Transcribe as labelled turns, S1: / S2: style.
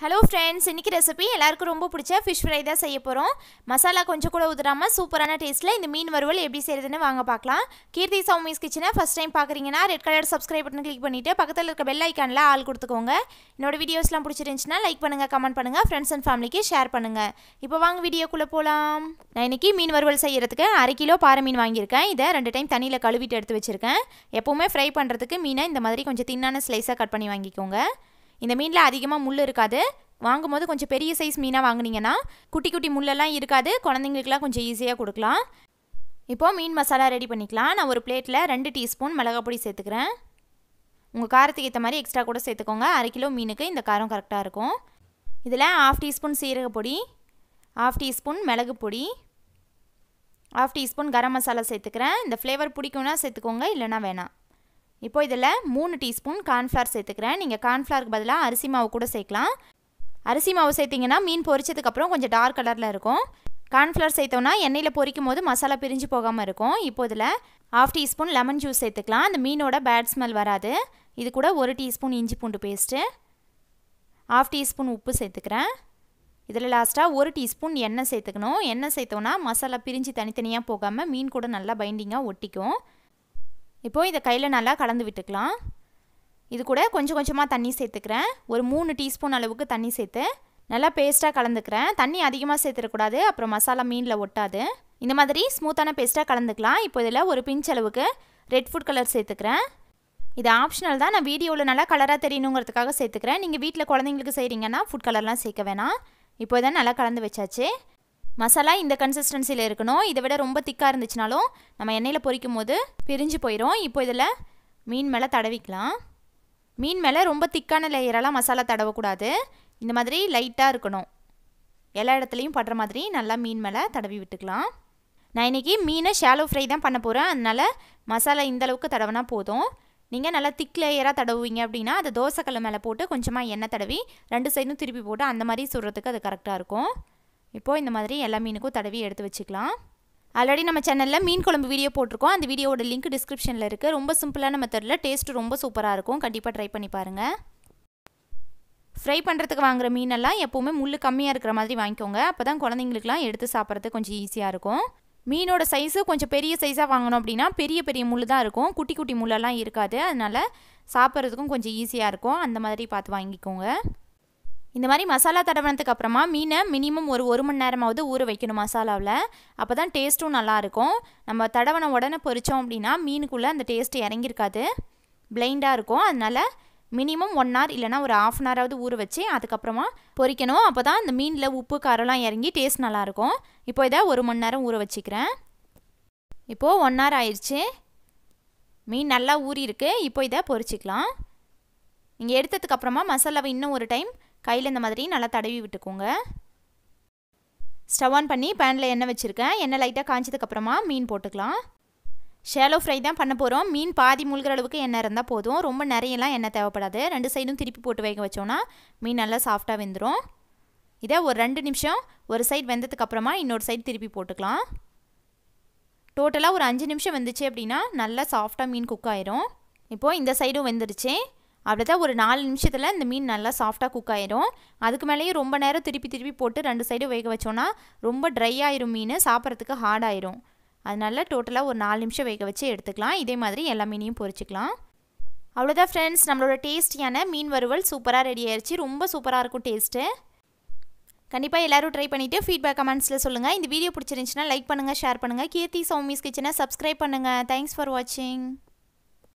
S1: hello friends இன்றைக்கி recipe எல்லாருக்கும் ரொம்ப பிடிச்ச ஃபிஷ் ஃப்ரை தான் செய்ய போகிறோம் மசாலா கொஞ்சம் கூட உதிராமல் சூப்பரான டேஸ்ட்டில் இந்த மீன் வறுவல் எப்படி செய்கிறதுன்னு வாங்க பார்க்கலாம் கீர்த்தி சௌமிஸ் கிச்சனை ஃபஸ்ட் டைம் பார்க்குறீங்கன்னா red colour subscribe button click பண்ணிவிட்டு பக்கத்தில் இருக்க பெல் ஐக்கானில் ஆள் கொடுத்துக்கோங்க என்னோட வீடியோஸ்லாம் பிடிச்சிருந்துச்சுன்னா லைக் பண்ணுங்கள் கமெண்ட் பண்ணுங்கள் ஃப்ரெண்ட்ஸ் அண்ட் ஃபேமிலிக்கு ஷேர் பண்ணுங்கள் இப்போ வாங்க வீடியோக்குள்ளே போகலாம் நான் இன்றைக்கி மீன் வறுவல் செய்கிறதுக்கு அரை கிலோ பாறை மீன் வாங்கியிருக்கேன் இதை ரெண்டு டைம் தண்ணியில் கழுவிட்டு எடுத்து வச்சுருக்கேன் எப்போவுமே ஃப்ரை பண்ணுறதுக்கு மீனை இந்த மாதிரி கொஞ்சம் தின்னான ஸ்லைஸாக கட் பண்ணி வாங்கிக்கோங்க இந்த மீனில் அதிகமாக முள் இருக்காது வாங்கும்போது கொஞ்சம் பெரிய சைஸ் மீனாக வாங்குனீங்கன்னா குட்டி குட்டி முள்ளெல்லாம் இருக்காது குழந்தைங்களுக்குலாம் கொஞ்சம் ஈஸியாக கொடுக்கலாம் இப்போது மீன் மசாலா ரெடி பண்ணிக்கலாம் நான் ஒரு பிளேட்டில் ரெண்டு டீஸ்பூன் மிளகாப்பொடி சேர்த்துக்கிறேன் உங்கள் காரத்துக்கு ஏற்ற மாதிரி எக்ஸ்ட்ரா கூட சேர்த்துக்கோங்க அரை கிலோ மீனுக்கு இந்த காரம் கரெக்டாக இருக்கும் இதில் ஆஃப் டீஸ்பூன் சீரக பொடி ஆஃப் டீஸ்பூன் மிளகு பொடி ஆஃப் டீஸ்பூன் கரம் மசாலா சேர்த்துக்கிறேன் இந்த ஃப்ளேவர் பிடிக்கும்னா சேர்த்துக்கோங்க இல்லைனா வேணாம் இப்போ இதில் மூணு டீஸ்பூன் கார்ன்ஃப்ளவர் சேர்த்துக்கிறேன் நீங்கள் கார்ன்ஃப்ளவருக்கு பதிலாக அரிசி மாவு கூட சேர்க்கலாம் அரிசி மாவு சேர்த்திங்கன்னா மீன் பொரிச்சதுக்கப்புறம் கொஞ்சம் டார்க் கலரில் இருக்கும் கார்ன்ஃப்ளவர் சேர்த்தோன்னா எண்ணெயில் பொரிக்கும் போது மசாலா பிரிஞ்சு போகாமல் இருக்கும் இப்போ இதில் ஆஃப் டீஸ்பூன் லெமன் ஜூஸ் சேர்த்துக்கலாம் அந்த மீனோட பேட் ஸ்மெல் வராது இது கூட ஒரு டீஸ்பூன் இஞ்சி பூண்டு பேஸ்ட்டு ஆஃப் டீஸ்பூன் உப்பு சேர்த்துக்கிறேன் இதில் லாஸ்ட்டாக ஒரு டீஸ்பூன் எண்ணெய் சேர்த்துக்கணும் எண்ணெய் சேர்த்தோன்னா மசாலா பிரிஞ்சு தனித்தனியாக போகாமல் மீன் கூட நல்லா பைண்டிங்காக ஒட்டிக்கும் இப்போது இதை கையில் நல்லா கலந்து விட்டுக்கலாம் இது கூட கொஞ்சம் கொஞ்சமாக தண்ணி சேர்த்துக்கிறேன் ஒரு மூணு டீஸ்பூன் அளவுக்கு தண்ணி சேர்த்து நல்லா பேஸ்ட்டாக கலந்துக்கிறேன் தண்ணி அதிகமாக சேர்த்துடக்கூடாது அப்புறம் மசாலா மீனில் ஒட்டாது இந்த மாதிரி ஸ்மூத்தான பேஸ்ட்டாக கலந்துக்கலாம் இப்போ இதில் ஒரு பிஞ்ச் அளவுக்கு ரெட் ஃபுட் கலர் சேர்த்துக்கிறேன் இது ஆப்ஷனல் தான் நான் வீடியோவில் நல்லா கலராக தெரியணுங்கிறதுக்காக சேர்த்துக்கிறேன் நீங்கள் வீட்டில் குழந்தைங்களுக்கு செய்கிறீங்கன்னா ஃபுட் கலர்லாம் சேர்க்க வேணாம் இப்போ இதை நல்லா கலந்து வச்சாச்சு மசாலா இந்த கன்சிஸ்டன்சியில் இருக்கணும் இதை விட ரொம்ப திக்காக இருந்துச்சுனாலும் நம்ம எண்ணெயில் பொரிக்கும் போது பிரிஞ்சு போயிடும் இப்போ இதில் மீன் மேலே தடவிக்கலாம் மீன் மேலே ரொம்ப திக்கான லேயரெல்லாம் மசாலா தடவக்கூடாது இந்த மாதிரி லைட்டாக இருக்கணும் எல்லா இடத்துலையும் படுற மாதிரி நல்லா மீன் மேலே தடவி விட்டுக்கலாம் நான் இன்றைக்கி மீனை ஷாலோ ஃப்ரை தான் பண்ண போகிறேன் அதனால் மசாலா இந்த அளவுக்கு தடவினா போதும் நீங்கள் நல்லா திக் லேயராக தடவுவீங்க அப்படின்னா அது தோசைக்கல்ல மேலே போட்டு கொஞ்சமாக எண்ணெய் தடவி ரெண்டு சைடும் திருப்பி போட்டு அந்த மாதிரி சுடுறதுக்கு அது கரெக்டாக இருக்கும் இப்போது இந்த மாதிரி எல்லா மீனுக்கும் தடவி எடுத்து வச்சுக்கலாம் ஆல்ரெடி நம்ம சேனலில் மீன் குழம்பு வீடியோ போட்டிருக்கோம் அந்த வீடியோட லிங்க் டிஸ்கிரிப்ஷனில் இருக்குது ரொம்ப சிம்பிளான மெத்தடில் டேஸ்ட் ரொம்ப சூப்பராக இருக்கும் கண்டிப்பாக ட்ரை பண்ணி பாருங்கள் ஃப்ரை பண்ணுறதுக்கு வாங்குற மீனெல்லாம் எப்போவுமே முள் கம்மியாக இருக்கிற மாதிரி வாங்கிக்கோங்க அப்போ தான் குழந்தைங்களுக்குலாம் எடுத்து சாப்பிட்றதுக்கு கொஞ்சம் ஈஸியாக இருக்கும் மீனோட சைஸு கொஞ்சம் பெரிய சைஸாக வாங்கணும் அப்படின்னா பெரிய பெரிய முள் தான் இருக்கும் குட்டி குட்டி முள்ளெல்லாம் இருக்காது அதனால் சாப்பிட்றதுக்கும் கொஞ்சம் ஈஸியாக இருக்கும் அந்த மாதிரி பார்த்து வாங்கிக்கோங்க இந்த மாதிரி மசாலா தடவினதுக்கு அப்புறமா மீனை மினிமம் ஒரு ஒரு மணி நேரமாவது ஊற வைக்கணும் மசாலாவில் அப்போ தான் டேஸ்ட்டும் நல்லாயிருக்கும் நம்ம தடவனை உடனே பொரித்தோம் அப்படின்னா மீனுக்குள்ளே அந்த டேஸ்ட் இறங்கியிருக்காது பிளைண்டாக இருக்கும் அதனால் மினிமம் ஒன் ஹவர் இல்லைனா ஒரு ஆஃப் அன் ஹவராவது ஊற வச்சு அதுக்கப்புறமா பொரிக்கணும் அப்போ தான் அந்த மீனில் உப்பு காரெல்லாம் இறங்கி டேஸ்ட் நல்லாயிருக்கும் இப்போ இதை ஒரு மணி நேரம் ஊற வச்சுக்கிறேன் இப்போது ஒன் ஹவர் ஆயிடுச்சு மீன் நல்லா ஊறி இருக்குது இப்போ இதை பொரிச்சிக்கலாம் நீங்கள் எடுத்ததுக்கப்புறமா மசாலாவை இன்னும் ஒரு டைம் கையில் இந்த மாதிரி நல்லா தடவி விட்டுக்கோங்க ஸ்டவ் ஆன் பண்ணி பேனில் எண்ணெய் வச்சுருக்கேன் எண்ணெய் லைட்டாக காய்ச்சதுக்கப்புறமா மீன் போட்டுக்கலாம் ஷேலோ ஃப்ரை தான் பண்ண போகிறோம் மீன் பாதி மூழ்கிற அளவுக்கு எண்ணெய் இருந்தால் போதும் ரொம்ப நிறையலாம் எண்ணெய் தேவைப்படாது ரெண்டு சைடும் திருப்பி போட்டு வேக வச்சோன்னா மீன் நல்லா சாஃப்டாக வெந்துடும் இதை ஒரு ரெண்டு நிமிஷம் ஒரு சைடு வெந்ததுக்கப்புறமா இன்னொரு சைடு திருப்பி போட்டுக்கலாம் டோட்டலாக ஒரு அஞ்சு நிமிஷம் வெந்துச்சு அப்படின்னா நல்லா சாஃப்டாக மீன் குக் ஆயிரும் இப்போது இந்த சைடும் வெந்துருச்சு அப்படிதான் ஒரு நாலு நிமிஷத்தில் இந்த மீன் நல்லா சாஃப்டாக குக் ஆயிரும் அதுக்கு மேலேயும் ரொம்ப நேரம் திருப்பி திருப்பி போட்டு ரெண்டு சைடும் வேக வச்சோன்னா ரொம்ப ட்ரை ஆயிரும் மீன் சாப்பிட்றதுக்கு ஹார்ட் ஆயிரும் அதனால டோட்டலாக ஒரு நாலு நிமிஷம் வேக வச்சு எடுத்துக்கலாம் இதே மாதிரி எல்லா மீனையும் பொரிச்சிக்கலாம் அவ்வளோதான் ஃப்ரெண்ட்ஸ் நம்மளோட டேஸ்டியான மீன் வறுவல் சூப்பராக ரெடி ஆயிடுச்சு ரொம்ப சூப்பராக இருக்கும் டேஸ்ட்டு கண்டிப்பாக எல்லோரும் ட்ரை பண்ணிவிட்டு ஃபீட்பேக் கமெண்ட்ஸில் சொல்லுங்கள் இந்த வீடியோ பிடிச்சிருந்துச்சுன்னா லைக் பண்ணுங்கள் ஷேர் பண்ணுங்கள் கீர்த்தி சௌமிஸ் கிச்சனை சப்ஸ்கிரைப் பண்ணுங்கள் தேங்க்ஸ் ஃபார் வாட்சிங்